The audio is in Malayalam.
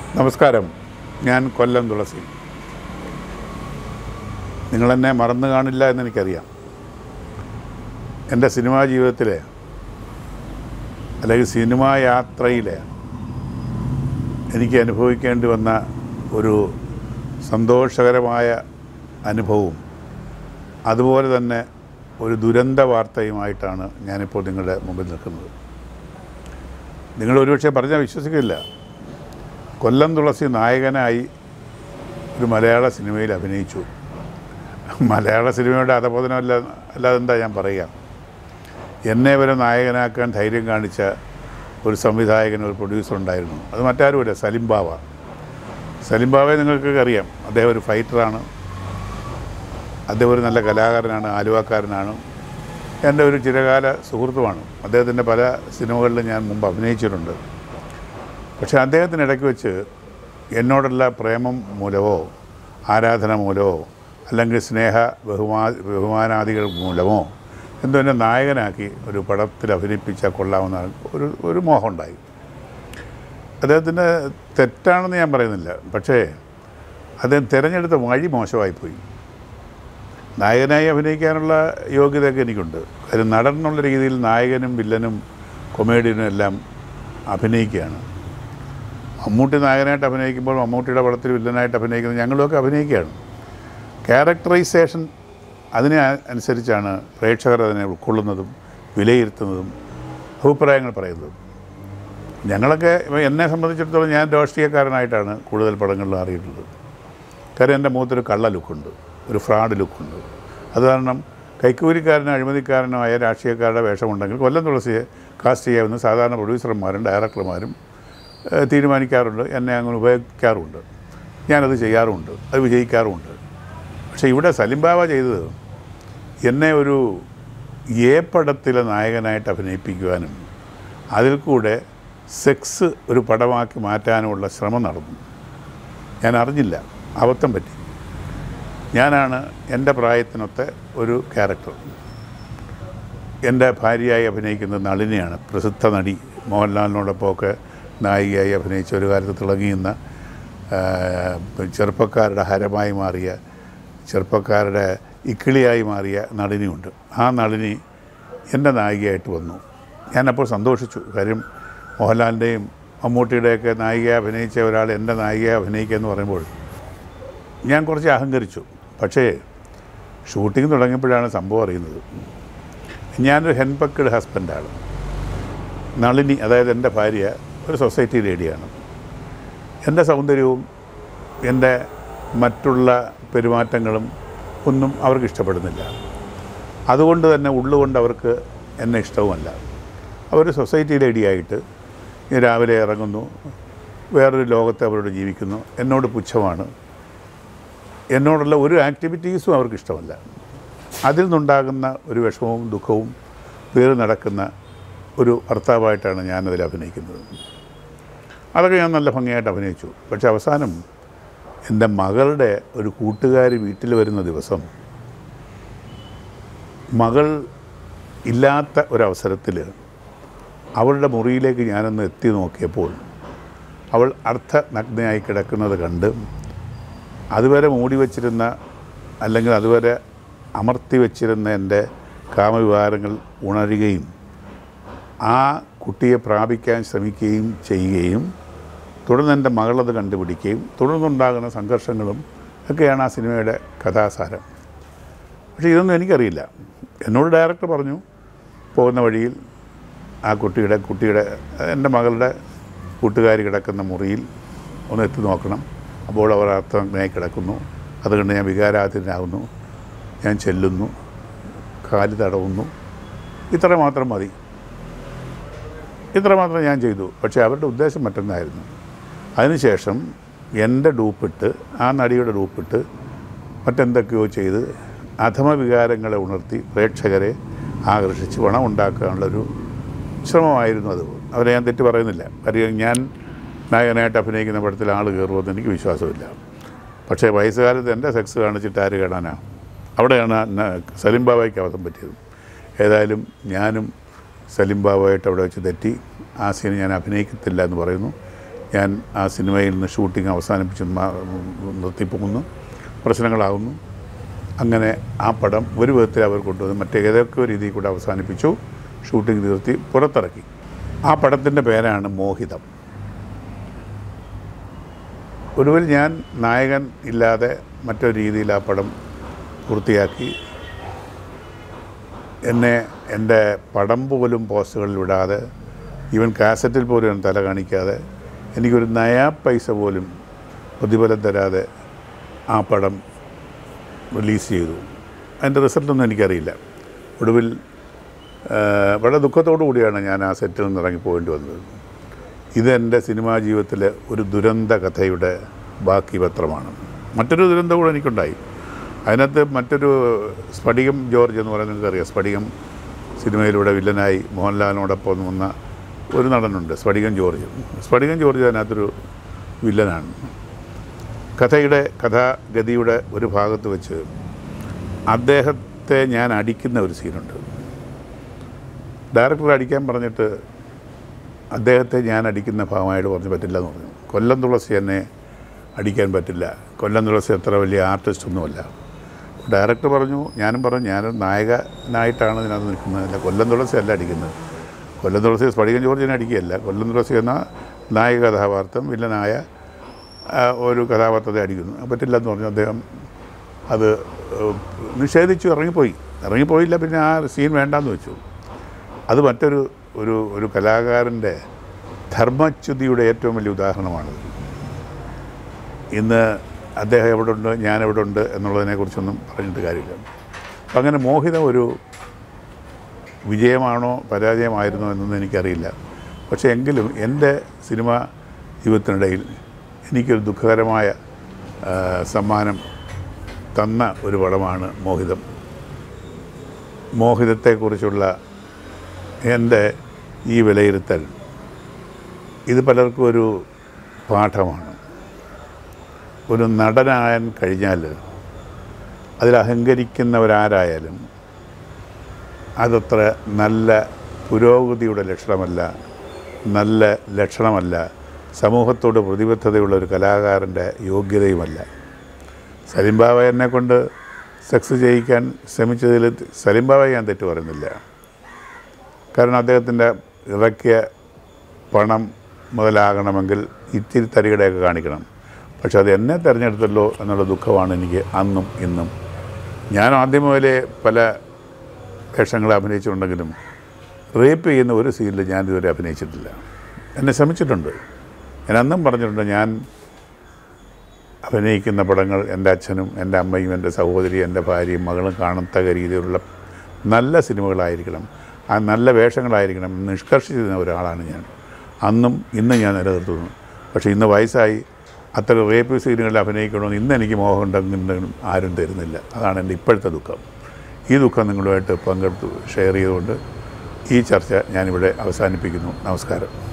നമസ്കാരം ഞാൻ കൊല്ലം തുളസി നിങ്ങളെന്നെ മറന്നു കാണില്ല എന്നെനിക്കറിയാം എൻ്റെ സിനിമാ ജീവിതത്തിലെ അല്ലെങ്കിൽ സിനിമാ യാത്രയിലെ എനിക്ക് അനുഭവിക്കേണ്ടി വന്ന ഒരു സന്തോഷകരമായ അനുഭവവും അതുപോലെ തന്നെ ഒരു ദുരന്ത വാർത്തയുമായിട്ടാണ് ഞാനിപ്പോൾ നിങ്ങളുടെ മുമ്പിൽ നിൽക്കുന്നത് നിങ്ങൾ ഒരുപക്ഷെ പറഞ്ഞാൽ വിശ്വസിക്കില്ല കൊല്ലം തുളസി നായകനായി ഒരു മലയാള സിനിമയിൽ അഭിനയിച്ചു മലയാള സിനിമയുടെ അധപതനമല്ല അല്ലാതെ എന്താ ഞാൻ പറയുക എന്നെ വരെ നായകനാക്കാൻ ധൈര്യം കാണിച്ച ഒരു സംവിധായകൻ ഒരു പ്രൊഡ്യൂസർ ഉണ്ടായിരുന്നു അത് മറ്റാരുമില്ല സലിം ബാവ സലിം ബാവയെ നിങ്ങൾക്കൊക്കെ അറിയാം അദ്ദേഹം ഒരു ഫൈറ്ററാണ് അദ്ദേഹം ഒരു നല്ല കലാകാരനാണ് ആലുവാക്കാരനാണ് എൻ്റെ ഒരു ചിരകാല സുഹൃത്തുമാണ് അദ്ദേഹത്തിൻ്റെ പല സിനിമകളിലും ഞാൻ മുമ്പ് അഭിനയിച്ചിട്ടുണ്ട് പക്ഷേ അദ്ദേഹത്തിന് ഇടയ്ക്ക് വെച്ച് എന്നോടുള്ള പ്രേമം മൂലമോ ആരാധന മൂലമോ അല്ലെങ്കിൽ സ്നേഹ ബഹുമാ ബഹുമാനാദികൾ മൂലമോ എന്തോ എന്നെ നായകനാക്കി ഒരു പടത്തിൽ അഭിനയിപ്പിച്ചാൽ കൊള്ളാമെന്ന ഒരു ഒരു മോഹമുണ്ടായി അദ്ദേഹത്തിൻ്റെ തെറ്റാണെന്ന് ഞാൻ പറയുന്നില്ല പക്ഷേ അദ്ദേഹം തിരഞ്ഞെടുത്ത വഴി മോശമായിപ്പോയി നായകനായി അഭിനയിക്കാനുള്ള യോഗ്യതയൊക്കെ എനിക്കുണ്ട് കാര്യം നടൻ എന്നുള്ള രീതിയിൽ നായകനും വില്ലനും കൊമേഡിയനും എല്ലാം അഭിനയിക്കുകയാണ് മമ്മൂട്ടി നായകനായിട്ട് അഭിനയിക്കുമ്പോൾ മമ്മൂട്ടിയുടെ പടത്തിൽ വില്ലനായിട്ട് അഭിനയിക്കുന്നത് ഞങ്ങളുമൊക്കെ അഭിനയിക്കുകയാണ് ക്യാരക്ടറൈസേഷൻ അതിനെ അ- അനുസരിച്ചാണ് പ്രേക്ഷകർ അതിനെ ഉൾക്കൊള്ളുന്നതും വിലയിരുത്തുന്നതും അഭിപ്രായങ്ങൾ പറയുന്നതും ഞങ്ങളൊക്കെ ഇപ്പം എന്നെ സംബന്ധിച്ചിടത്തോളം ഞാൻ രാഷ്ട്രീയക്കാരനായിട്ടാണ് കൂടുതൽ പടങ്ങളിൽ അറിയിട്ടുള്ളത് കാര്യം എൻ്റെ മുഖത്തൊരു കള്ള ലുക്കുണ്ട് ഒരു ഫ്രോഡ് ലുക്കുണ്ട് അത് കാരണം കൈക്കൂലിക്കാരനോ അഴിമതിക്കാരനോ ആയ രാഷ്ട്രീയക്കാരുടെ വേഷമുണ്ടെങ്കിൽ കൊല്ലം തുളസിയെ കാസ്റ്റ് ചെയ്യാവുന്ന സാധാരണ പ്രൊഡ്യൂസർമാരും ഡയറക്ടർമാരും ഏഹ്, തീരുമാനിക്കാറുണ്ട് എന്നെ അങ്ങനെ ഉപയോഗിക്കാറുമുണ്ട് ഞാനത് ചെയ്യാറുമുണ്ട് അത് വിജയിക്കാറുമുണ്ട് പക്ഷേ ഇവിടെ സലിംബാവ ചെയ്തത് എന്നെ ഒരു ഏ പടത്തിലെ നായകനായിട്ട് അഭിനയിപ്പിക്കുവാനും അതിൽ കൂടെ സെക്സ് ഒരു പടമാക്കി മാറ്റാനുമുള്ള ശ്രമം നടന്നു ഞാൻ അറിഞ്ഞില്ല അബദ്ധം പറ്റി ഞാനാണ് എൻ്റെ പ്രായത്തിനൊത്ത ഒരു ക്യാരക്ടർ എൻ്റെ ഭാര്യയായി അഭിനയിക്കുന്നത് നളിനിയാണ് പ്രസിദ്ധ നടി മോഹൻലാലിനോടൊപ്പമൊക്കെ നായികയായി അഭിനയിച്ച ഒരു കാലത്ത് തിളങ്ങിയുന്ന ആ, ചെറുപ്പക്കാരുടെ ഹരമായി മാറിയ ചെറുപ്പക്കാരുടെ ഇക്കിളിയായി മാറിയ നളിനിയുണ്ട് ആ നളിനി എൻ്റെ നായികയായിട്ട് വന്നു ഞാനപ്പോൾ സന്തോഷിച്ചു കാര്യം മോഹൻലാലിൻ്റെയും മമ്മൂട്ടിയുടെയൊക്കെ നായികയെ അഭിനയിച്ച ഒരാൾ എൻ്റെ നായികയെ അഭിനയിക്കുക എന്ന് പറയുമ്പോൾ ഞാൻ കുറച്ച് അഹങ്കരിച്ചു പക്ഷേ ഷൂട്ടിംഗ് തുടങ്ങിയപ്പോഴാണ് സംഭവം അറിയുന്നത് ഞാനൊരു ഹെൻപക്കഡ് ഹസ്ബൻഡാണ് നളിനി അതായത് എൻ്റെ ഭാര്യ ഒരു സൊസൈറ്റി ലേഡിയാണ് എൻ്റെ സൗന്ദര്യവും എൻ്റെ മറ്റുള്ള പെരുമാറ്റങ്ങളും ഒന്നും അവർക്ക് ഇഷ്ടപ്പെടുന്നില്ല അതുകൊണ്ട് തന്നെ ഉള്ളുകൊണ്ട് അവർക്ക് എന്നെ ഇഷ്ടവുമല്ല അവർ സൊസൈറ്റി ലേഡിയായിട്ട് ഞാൻ രാവിലെ ഇറങ്ങുന്നു വേറൊരു ലോകത്ത് അവരോട് ജീവിക്കുന്നു എന്നോട് പുച്ഛമാണ് എന്നോടുള്ള ഒരു ആക്ടിവിറ്റീസും അവർക്ക് ഇഷ്ടമല്ല അതിൽ നിന്നുണ്ടാകുന്ന ഒരു വിഷമവും ദുഃഖവും പേര് നടക്കുന്ന ഒരു ഭർത്താവായിട്ടാണ് ഞാനതിൽ അഭിനയിക്കുന്നത് അതൊക്കെ ഞാൻ നല്ല ഭംഗിയായിട്ട് അഭിനയിച്ചു പക്ഷെ അവസാനം എൻ്റെ മകളുടെ ഒരു കൂട്ടുകാരി വീട്ടിൽ വരുന്ന ദിവസം മകൾ ഇല്ലാത്ത ഒരവസരത്തിൽ അവളുടെ മുറിയിലേക്ക് ഞാനൊന്ന് എത്തി നോക്കിയപ്പോൾ അവൾ അർത്ഥനഗ്നയായി കിടക്കുന്നത് കണ്ട് അതുവരെ മൂടി വച്ചിരുന്ന അല്ലെങ്കിൽ അതുവരെ അമർത്തി വച്ചിരുന്ന എൻ്റെ കാമവികാരങ്ങൾ ഉണരുകയും ആ കുട്ടിയെ പ്രാപിക്കാൻ ശ്രമിക്കുകയും ചെയ്യുകയും തുടർന്ന് എൻ്റെ മകളത് കണ്ടുപിടിക്കുകയും തുടർന്നുണ്ടാകുന്ന സംഘർഷങ്ങളും ഒക്കെയാണ് ആ സിനിമയുടെ കഥാസാരം പക്ഷേ ഇതൊന്നും എനിക്കറിയില്ല എന്നോട് ഡയറക്ടർ പറഞ്ഞു പോകുന്ന വഴിയിൽ ആ കുട്ടിയുടെ കുട്ടിയുടെ എൻ്റെ മകളുടെ കൂട്ടുകാരി കിടക്കുന്ന മുറിയിൽ ഒന്ന് എത്തി നോക്കണം അപ്പോൾ അവർ അർത്ഥമായി കിടക്കുന്നു അതുകൊണ്ട് ഞാൻ വികാരാധീനാകുന്നു ഞാൻ ചെല്ലുന്നു കാല് തടവുന്നു ഇത്ര മാത്രം മതി ഇത്ര മാത്രം ഞാൻ ചെയ്തു പക്ഷേ അവരുടെ ഉദ്ദേശം മറ്റൊന്നായിരുന്നു അതിനുശേഷം എൻ്റെ ഡൂപ്പിട്ട് ആ നടിയുടെ ഡൂപ്പിട്ട് മറ്റെന്തൊക്കെയോ ചെയ്ത് അധമവികാരങ്ങളെ ഉണർത്തി പ്രേക്ഷകരെ ആകർഷിച്ച് പണം ഉണ്ടാക്കാനുള്ളൊരു ശ്രമമായിരുന്നു അത് അവരെ ഞാൻ തെറ്റ് പറയുന്നില്ല കാര്യം ഞാൻ നായകനായിട്ട് അഭിനയിക്കുന്ന പടത്തിൽ ആൾ കയറുമെന്ന് എനിക്ക് വിശ്വാസമില്ല പക്ഷേ വയസ്സുകാലത്ത് എൻ്റെ സെക്സ് കാണിച്ചിട്ട് ആര് കാണാനാണ് അവിടെയാണ് ന- സലിം ബാബയ്ക്ക് അബദ്ധം പറ്റിയത് ഏതായാലും ഞാനും സലിം ബാബുമായിട്ട് അവിടെ വെച്ച് തെറ്റി ആ സീൻ ഞാൻ അഭിനയിക്കത്തില്ല എന്ന് പറയുന്നു ഞാൻ ആ സിനിമയിൽ നിന്ന് ഷൂട്ടിംഗ് അവസാനിപ്പിച്ച് മാ- നിർത്തിപ്പോകുന്നു പ്രശ്നങ്ങളാകുന്നു അങ്ങനെ ആ പടം ഒരു വിധത്തിൽ അവർ കൊണ്ടുവന്ന് മറ്റേതൊക്കെ രീതിയിൽ കൂടെ അവസാനിപ്പിച്ചു ഷൂട്ടിംഗ് നിർത്തി പുറത്തിറക്കി ആ പടത്തിൻ്റെ പേരാണ് മോഹിതം ഒടുവിൽ ഞാൻ നായകൻ ഇല്ലാതെ മറ്റൊരു രീതിയിൽ ആ പടം പൂർത്തിയാക്കി എന്നെ എൻ്റെ പടം പോലും പോസ്റ്റുകളിൽ വിടാതെ ഈവൻ കാസറ്റിൽ പോലും ഞാൻ തല കാണിക്കാതെ എനിക്കൊരു നയാ പൈസ പോലും പ്രതിഫലം തരാതെ ആ പടം റിലീസ് ചെയ്തു അതിൻ്റെ റിസൾട്ടൊന്നും എനിക്കറിയില്ല ഒടുവിൽ ആ, വളരെ ദുഃഖത്തോടു കൂടിയാണ് ഞാൻ ആ സെറ്റിൽ നിന്ന് ഇറങ്ങി പോകേണ്ടി വന്നത് ഇതെൻ്റെ സിനിമാ ജീവിതത്തിലെ ഒരു ദുരന്ത കഥയുടെ ബാക്കി പത്രമാണ് മറ്റൊരു ദുരന്തം കൂടെ എനിക്കുണ്ടായി അതിനകത്ത് മറ്റൊരു സ്ഫടികം ജോർജ് എന്ന് പറയുന്നത് നിങ്ങൾക്കറിയാം സ്ഫടികം സിനിമയിലൂടെ വില്ലനായി മോഹൻലാലിനോടൊപ്പം വന്ന ഒരു നടനുണ്ട് സ്ഫടികം ജോർജ് സ്ഫടികം ജോർജ് അതിനകത്തൊരു വില്ലനാണ് കഥയുടെ കഥാഗതിയുടെ ഒരു ഭാഗത്ത് വെച്ച് അദ്ദേഹത്തെ ഞാൻ അടിക്കുന്ന ഒരു സീനുണ്ട് ഡയറക്ടർ അടിക്കാൻ പറഞ്ഞിട്ട് അദ്ദേഹത്തെ ഞാൻ അടിക്കുന്ന ഭാഗമായിട്ട് പറഞ്ഞു പറ്റില്ല എന്ന് പറഞ്ഞു കൊല്ലം തുളസി എന്നെ അടിക്കാൻ പറ്റില്ല കൊല്ലം തുളസി അത്ര വലിയ ആർട്ടിസ്റ്റ് ഒന്നുമല്ല ഡയറക്ടർ പറഞ്ഞു ഞാനും പറഞ്ഞു ഞാൻ നായകനായിട്ടാണ് ഇതിനകത്ത് നിൽക്കുന്നത് അല്ല കൊല്ലം തുളസി അല്ല അടിക്കുന്നത് കൊല്ലം തുളസി സ്ഫടികം ജോർജിനെ അടിക്കുകയല്ല കൊല്ലം തുളസി എന്ന നായക കഥാപാത്രം വില്ലനായ ആ, ഒരു കഥാപാത്രത്തെ അടിക്കുന്നു അത് പറ്റില്ല എന്ന് പറഞ്ഞു അദ്ദേഹം അത് ഏഹ്, നിഷേധിച്ചു ഇറങ്ങിപ്പോയി ഇറങ്ങിപ്പോയില്ല പിന്നെ ആ സീൻ വേണ്ടാന്ന് വെച്ചു അത് മറ്റൊരു ഒരു ഒരു കലാകാരൻ്റെ ധർമ്മച്യുതിയുടെ ഏറ്റവും വലിയ ഉദാഹരണമാണ് ഇന്ന് അദ്ദേഹം എവിടെ ഉണ്ട് ഞാൻ എവിടെ ഉണ്ട് എന്നുള്ളതിനെക്കുറിച്ചൊന്നും പറഞ്ഞിട്ട് കാര്യമില്ല അപ്പം അങ്ങനെ മോഹിതം ഒരു വിജയമാണോ പരാജയമായിരുന്നോ എന്നൊന്നും എനിക്കറിയില്ല പക്ഷേ എങ്കിലും എൻ്റെ സിനിമ ജീവിതത്തിനിടയിൽ എനിക്കൊരു ദുഃഖകരമായ ആ, സമ്മാനം തന്ന ഒരു പടമാണ് മോഹിതം മോഹിതത്തെക്കുറിച്ചുള്ള എൻ്റെ ഈ വിലയിരുത്തൽ ഇത് പലർക്കും ഒരു പാഠമാണ് ഒരു നടനാകാൻ കഴിഞ്ഞാൽ അതിൽ അഹങ്കരിക്കുന്നവരാരായാലും അതത്ര നല്ല പുരോഗതിയുടെ ലക്ഷണമല്ല നല്ല ലക്ഷണമല്ല സമൂഹത്തോട് പ്രതിബദ്ധതയുള്ള ഒരു കലാകാരൻ്റെ യോഗ്യതയുമല്ല സലിം ബാബ എന്നെ കൊണ്ട് സെക്സ് ചെയ്യിക്കാൻ ശ്രമിച്ചതിൽ സലിം ബാബയെ ഞാൻ തെറ്റു പറയുന്നില്ല കാരണം അദ്ദേഹത്തിൻ്റെ ഇറക്കിയ പണം മുതലാകണമെങ്കിൽ ഇത്തിരി തരികടയൊക്കെ കാണിക്കണം പക്ഷെ അത് എന്നെ തിരഞ്ഞെടുത്തല്ലോ എന്നുള്ള ദുഃഖമാണ് എനിക്ക് അന്നും ഇന്നും ഞാൻ ആദ്യം മുതലേ പല വേഷങ്ങൾ അഭിനയിച്ചിട്ടുണ്ടെങ്കിലും റേപ്പ് ചെയ്യുന്ന ഒരു സീനിൽ ഞാൻ ഇതുവരെ അഭിനയിച്ചിട്ടില്ല എന്നെ ശ്രമിച്ചിട്ടുണ്ട് ഞാൻ അന്നും പറഞ്ഞിട്ടുണ്ട് ഞാൻ അഭിനയിക്കുന്ന പടങ്ങൾ എൻ്റെ അച്ഛനും എൻ്റെ അമ്മയും എൻ്റെ സഹോദരിയും എൻ്റെ ഭാര്യയും മകളും കാണത്തക്ക രീതിയിലുള്ള നല്ല സിനിമകളായിരിക്കണം ആ നല്ല വേഷങ്ങളായിരിക്കണം എന്ന് നിഷ്കർഷിച്ചിരുന്ന ഒരാളാണ് ഞാൻ അന്നും ഇന്നും ഞാൻ നിലനിർത്തുന്നു പക്ഷേ ഇന്ന് വയസ്സായി അത്ര റേപ്പ് സീനുകളിൽ അഭിനയിക്കണമെന്ന് ഇന്ന് എനിക്ക് മോഹം ഉണ്ടെന്നുണ്ടെങ്കിലും ആരും തരുന്നില്ല അതാണ് എൻ്റെ ഇപ്പോഴത്തെ ദുഃഖം ഈ ദുഃഖം നിങ്ങളുമായിട്ട് പങ്കെടുത്തു ഷെയർ ചെയ്തുകൊണ്ട് ഈ ചർച്ച ഞാനിവിടെ അവസാനിപ്പിക്കുന്നു നമസ്കാരം